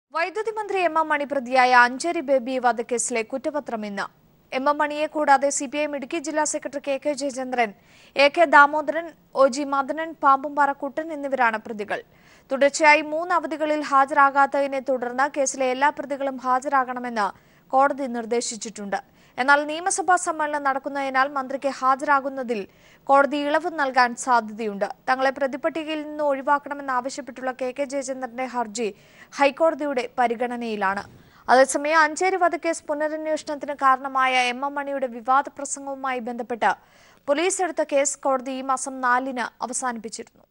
വൈദ്യുതി മന്ത്രി M M മണി പ്രതിയായ അഞ്ചേരി ബേബി വധക്കേസിലെ കുറ്റപത്രം ഇന്ന് എം എം മണിയെ കൂടാതെ സി പി ഐ ഇടുക്കി ജില്ലാ secretary K K Jayachandran A K Damodaran O G Madanan Pambumpara Kuttan എന്നിവരാണ് പ്രതികൾ തുടർച്ചയായി മൂന്ന് അവധികളിൽ ഹാജരാകാത്തതിനെ തുടർന്ന് കേസിലെ എല്ലാ പ്രതികളും ഹാജരാകണമെന്ന് കോടതി നിർദ്ദേശിച്ചിട്ടുണ്ട് എന്നാൽ നിയമസഭാ സമ്മേളനം നടക്കുന്നതിനാൽ മന്ത്രിക്ക് ഹാജരാകുന്നതിൽ കോടതി ഇളവ് നൽകാൻ സാധ്യതയുണ്ട് തങ്ങളെ പ്രതിപട്ടികയിൽ നിന്ന് ഒഴിവാക്കണമെന്നാവശ്യപ്പെട്ടുള്ള കെ കെ ജയചന്ദ്രന്റെ ഹർജി ഹൈക്കോടതിയുടെ പരിഗണനയിലാണ് അതേസമയം അഞ്ചേരി വധക്കേസ് പുനരന്വേഷണത്തിന് കാരണമായ എം എം മണിയുടെ വിവാദ പ്രസംഗവുമായി ബന്ധപ്പെട്ട് പോലീസ് എടുത്ത കേസ് കോടതി ഈ മാസം നാലിന് അവസാനിപ്പിച്ചിരുന്നു